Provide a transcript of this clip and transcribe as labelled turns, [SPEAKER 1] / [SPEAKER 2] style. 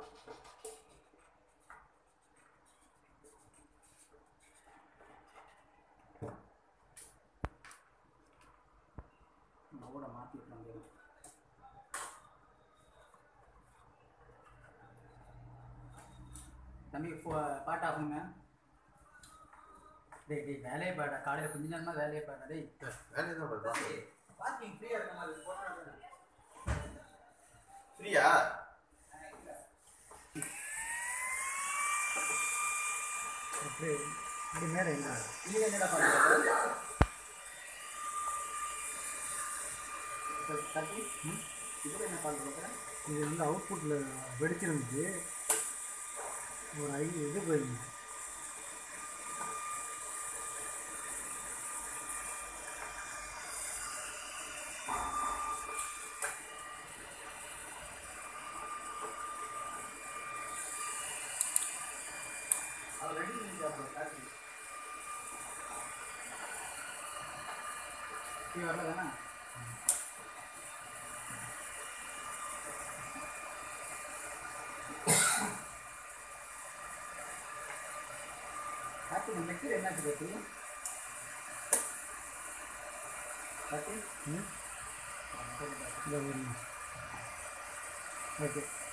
[SPEAKER 1] கூட மாற்றி விட்டுறாங்க தம்பி ஃபோ- பாட்டு ஆகுங்க டேய் டேய் வேலையை பாடா காலையில் கொஞ்ச நேரமாக வேலையை பாடா டேய்
[SPEAKER 2] வேலையை தான் பண்ணுறேன்
[SPEAKER 1] பார்க்கிங் ஃப்ரீயாக இருக்க மாதிரி போட்டா
[SPEAKER 2] ஃப்ரீயா
[SPEAKER 3] அப்படியே இப்படி மேலே என்ன
[SPEAKER 1] இது என்னடா பண்ணுறது தம்பி இதில் என்ன பண்ணுறது
[SPEAKER 3] இது வந்து அவுட்புட்டில் வெடிச்சிருந்துச்சு ஒரு ஐ இது போயிருந்துச்சு
[SPEAKER 1] அது ரெடி பண்ணி காசு இது வரல தானே கார்த்தி இந்த மெட்டீரியல் என்னாச்சு கார்த்தி கார்த்தி
[SPEAKER 3] ம் இந்த ஒரு ஓகே